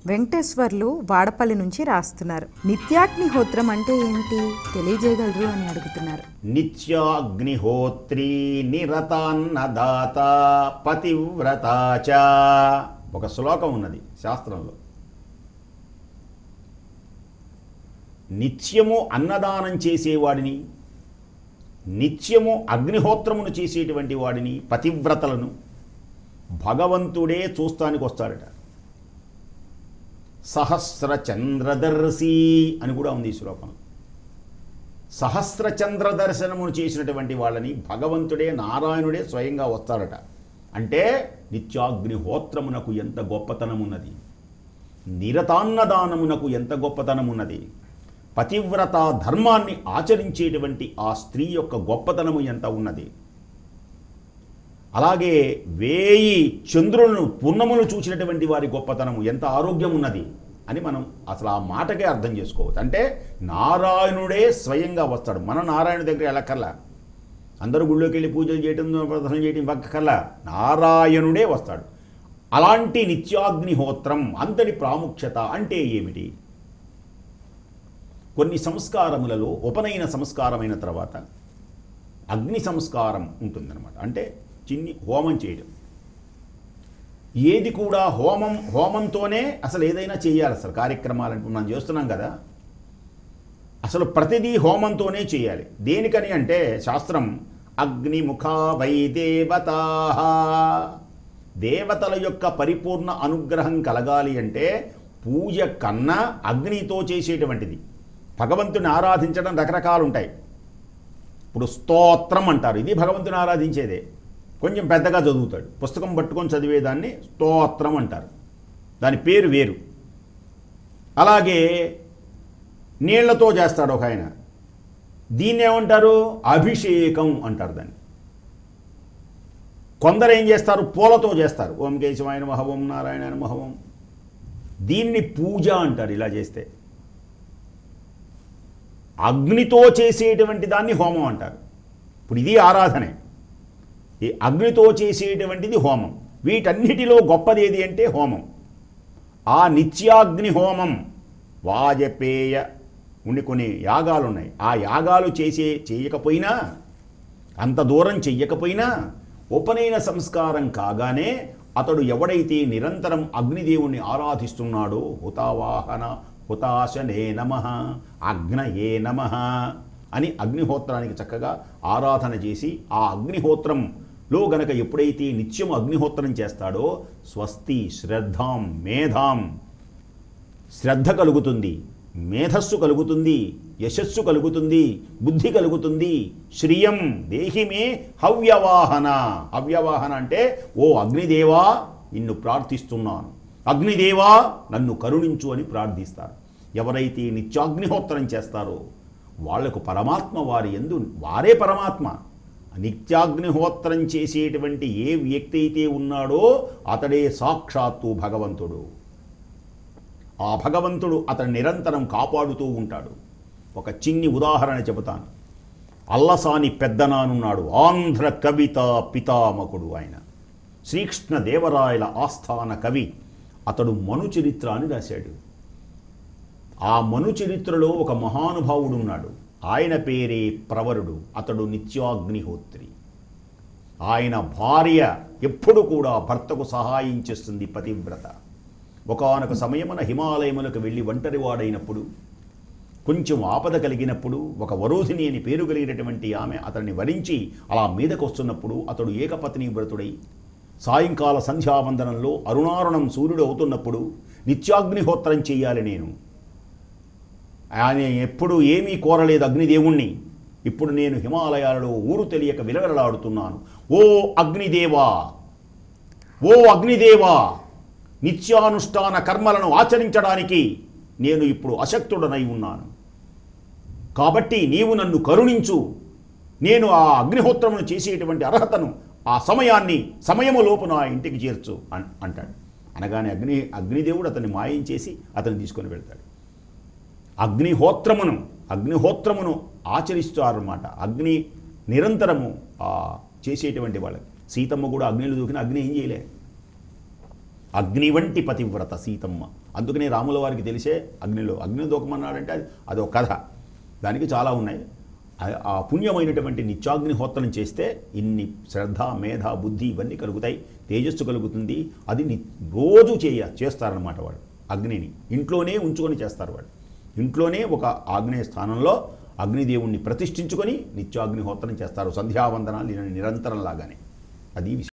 వెంకటేశ్వర్లు వాడపల్లి నుంచి రాస్తున్నారు నిత్యాగ్నిహోత్రం అంటే ఏంటి తెలియజేయగలరు అని అడుగుతున్నారు నిత్యాగ్నిహోత్రీ నిరతాన్నదాత పతివ్రత చ ఒక శ్లోకం ఉన్నది శాస్త్రంలో నిత్యము అన్నదానం చేసేవాడిని నిత్యము అగ్నిహోత్రమును చేసేటువంటి వాడిని పతివ్రతలను భగవంతుడే చూస్తానికి వస్తాడట సహస్ర చంద్రదర్శి అని కూడా ఉంది ఈ శ్లోకం సహస్ర చంద్ర దర్శనమును చేసినటువంటి వాళ్ళని భగవంతుడే నారాయణుడే స్వయంగా వస్తాడట అంటే నిత్యాగ్నిహోత్రమునకు ఎంత గొప్పతనం ఉన్నది నిరతాన్నదానమునకు ఎంత గొప్పతనం ఉన్నది పతివ్రత ధర్మాన్ని ఆచరించేటువంటి ఆ స్త్రీ యొక్క గొప్పతనము ఎంత ఉన్నది అలాగే వేయి చంద్రులను పున్నములు చూసినటువంటి వారి గొప్పతనము ఎంత ఆరోగ్యం ఉన్నది అని మనం అసలు ఆ మాటకే అర్థం చేసుకోవచ్చు అంటే నారాయణుడే స్వయంగా వస్తాడు మన నారాయణ దగ్గర వెళ్ళక్కర్లా అందరూ గుళ్ళోకి వెళ్ళి పూజలు చేయటం ప్రార్థనలు చేయటం పక్కకల్లా నారాయణుడే వస్తాడు అలాంటి నిత్యాగ్నిహోత్రం అంతటి ప్రాముఖ్యత అంటే ఏమిటి కొన్ని సంస్కారములలో ఉపనయన సంస్కారమైన తర్వాత అగ్ని సంస్కారం ఉంటుందన్నమాట అంటే చిన్ని హోమం చేయడం ఏది కూడా హోమం హోమంతోనే అసలు ఏదైనా చేయాలి అసలు కార్యక్రమాలంటూ మనం చేస్తున్నాం కదా అసలు ప్రతిదీ హోమంతోనే చేయాలి దేనికని అంటే శాస్త్రం అగ్నిముఖా వై దేవతా దేవతల యొక్క పరిపూర్ణ అనుగ్రహం కలగాలి అంటే పూజ కన్నా అగ్నితో చేసేటువంటిది భగవంతుని ఆరాధించడం రకరకాలు ఉంటాయి ఇప్పుడు స్తోత్రం అంటారు ఇది భగవంతుని ఆరాధించేదే కొంచెం పెద్దగా చదువుతాడు పుస్తకం పట్టుకొని చదివేదాన్ని స్తోత్రం అంటారు దాని పేరు వేరు అలాగే నీళ్లతో చేస్తాడు ఒక ఆయన దీన్ని ఏమంటారు అభిషేకం అంటారు దాన్ని కొందరు ఏం చేస్తారు పూలతో చేస్తారు ఓం కేశవాయ నమః ఓం నారాయణ నమః ఓం దీన్ని పూజ అంటారు ఇలా చేస్తే అగ్నితో చేసేటువంటి దాన్ని హోమం అంటారు ఇప్పుడు ఇది ఆరాధనే ఈ అగ్నితో చేసేటువంటిది హోమం వీటన్నిటిలో గొప్పది ఏది అంటే హోమం ఆ నిత్యాగ్ని హోమం వాజపేయ ఉండి కొన్ని యాగాలు ఉన్నాయి ఆ యాగాలు చేసే చేయకపోయినా అంత దూరం చెయ్యకపోయినా ఉపనయన సంస్కారం కాగానే అతడు ఎవడైతే నిరంతరం అగ్నిదేవుణ్ణి ఆరాధిస్తున్నాడో హుతావాహన హుతాశనే నమ అగ్నయే నమ అని అగ్నిహోత్రానికి చక్కగా ఆరాధన చేసి ఆ అగ్నిహోత్రంలో గనక ఎప్పుడైతే నిత్యం అగ్నిహోత్రం చేస్తాడో స్వస్తి శ్రద్ధాం మేధాం శ్రద్ధ కలుగుతుంది మేధస్సు కలుగుతుంది యశస్సు కలుగుతుంది బుద్ధి కలుగుతుంది శ్రియం దేహిమే హవ్యవాహన హవ్యవాహన అంటే ఓ అగ్నిదేవా నిన్ను ప్రార్థిస్తున్నాను అగ్నిదేవా నన్ను కరుణించు అని ప్రార్థిస్తారు ఎవరైతే నిత్యాగ్నిహోత్రం చేస్తారో వాళ్లకు పరమాత్మ వారి ఎందు వారే పరమాత్మ నిత్యాగ్నిహోత్రం చేసేటువంటి ఏ వ్యక్తి అయితే ఉన్నాడో అతడే సాక్షాత్తు భగవంతుడు ఆ భగవంతుడు అతను నిరంతరం కాపాడుతూ ఉంటాడు ఒక చిన్ని ఉదాహరణ చెబుతాను అల్లసాని పెద్దనానున్నాడు ఆంధ్ర కవిత పితామకుడు ఆయన శ్రీకృష్ణ దేవరాయల ఆస్థాన కవి అతడు మను చరిత్ర అని రాశాడు ఆ మను చరిత్రలో ఒక మహానుభావుడు ఉన్నాడు ఆయన పేరే ప్రవరుడు అతడు నిత్యాగ్నిహోత్రి ఆయన భార్య ఎప్పుడు కూడా భర్తకు సహాయం చేస్తుంది పతివ్రత ఒకానొక సమయమున హిమాలయములకు వెళ్ళి ఒంటరివాడైనప్పుడు కొంచెం ఆపద కలిగినప్పుడు ఒక వరోధిని అని పేరు కలిగినటువంటి ఆమె అతన్ని వరించి అలా మీదకు వస్తున్నప్పుడు అతడు ఏకపత్ని వ్రతుడై సాయంకాల సంధ్యావందనంలో అరుణారుణం సూర్యుడు అవుతున్నప్పుడు నిత్యాగ్నిహోత్రం చేయాలి నేను ఆయన ఎప్పుడు ఏమీ కోరలేదు అగ్నిదేవుణ్ణి ఇప్పుడు నేను హిమాలయాలలో ఊరు తెలియక విలవెలలాడుతున్నాను ఓ అగ్నిదేవా ఓ అగ్నిదేవా నిత్యానుష్ఠాన కర్మలను ఆచరించడానికి నేను ఇప్పుడు అశక్తుడనై ఉన్నాను కాబట్టి నీవు నన్ను కరుణించు నేను ఆ అగ్నిహోత్రమును చేసేటువంటి అర్హతను ఆ సమయాన్ని సమయము లోపు నా ఇంటికి చేర్చు అన్ అంటాడు అనగానే అగ్ని అగ్నిదేవుడు అతన్ని మాయం చేసి అతన్ని తీసుకొని వెళ్తాడు అగ్నిహోత్రమును అగ్నిహోత్రమును ఆచరిస్తారన్నమాట అగ్ని నిరంతరము ఆ చేసేటువంటి వాళ్ళకి సీతమ్మ కూడా అగ్నిలో దూకిన అగ్ని ఏం చేయలే అగ్ని వంటి పతివ్రత సీతమ్మ అందుకనే రాముల వారికి తెలిసే అగ్నిలో అగ్ని దూకమన్నాడంటే అది అది ఒక కథ దానికి చాలా ఉన్నాయి ఆ- ఆ పుణ్యమైనటువంటి నిత్యాగ్నిహోత్రం చేస్తే ఇన్ని శ్రద్ధ మేధ బుద్ధి ఇవన్నీ కలుగుతాయి తేజస్సు కలుగుతుంది అది ని రోజు చేయ చేస్తారనమాట వాడు అగ్నిని ఇంట్లోనే ఉంచుకొని చేస్తారు వాడు ఇంట్లోనే ఒక ఆగ్నేయ స్థానంలో అగ్నిదేవుణ్ణి ప్రతిష్ఠించుకొని నిత్యాగ్నిహోత్రం చేస్తారు సంధ్యావందనాలు నిరంతరం లాగానే అది విషయం